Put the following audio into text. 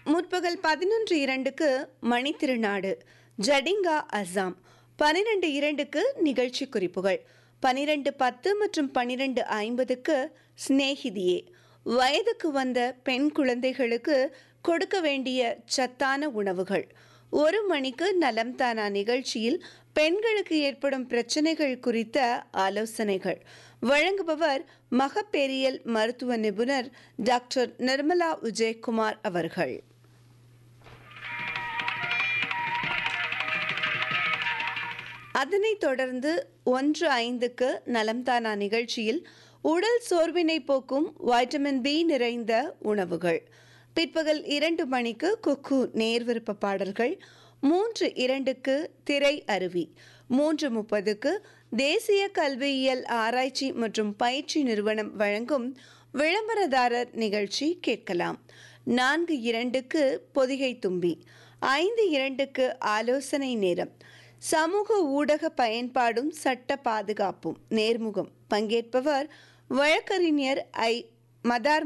முற்பகல் பதினொன்று இரண்டுக்கு மணித்திருநாடு ஜடிங்கா அஸ்ஸாம் பனிரெண்டு இரண்டுக்கு நிகழ்ச்சி குறிப்புகள் பனிரெண்டு பத்து மற்றும் பனிரெண்டு ஐம்பதுக்கு சிநேகிதியே வயதுக்கு வந்த பெண் குழந்தைகளுக்கு கொடுக்க வேண்டிய சத்தான உணவுகள் ஒரு மணிக்கு நலம் தானா நிகழ்ச்சியில் பெண்களுக்கு ஏற்படும் பிரச்சனைகள் குறித்த ஆலோசனைகள் வழங்குபவர் மகப்பேரியல் மருத்துவ நிபுணர் டாக்டர் நிர்மலா விஜயகுமார் அவர்கள் அதனைத் தொடர்ந்து ஒன்று ஐந்துக்கு நலம்தானா நிகழ்ச்சியில் உடல் சோர்வினை போக்கும் வைட்டமின் பி நிறைந்த உணவுகள் பிற்பகல் இரண்டு மணிக்கு குக்கு நேர்விருப்ப பாடல்கள் மூன்று இரண்டுக்கு திரை அருவி மூன்று முப்பதுக்கு தேசிய கல்வியியல் ஆராய்ச்சி மற்றும் பயிற்சி நிறுவனம் வழங்கும் விளம்பரதாரர் நிகழ்ச்சி கேட்கலாம் நான்கு இரண்டுக்கு பொதிகை தும்பி ஐந்து இரண்டுக்கு ஆலோசனை நேரம் சமூக ஊடக பயன்பாடும் சட்ட பாதுகாப்பும் நேர்முகம் பங்கேற்பவர் வழக்கறிஞர் ஐ மதார்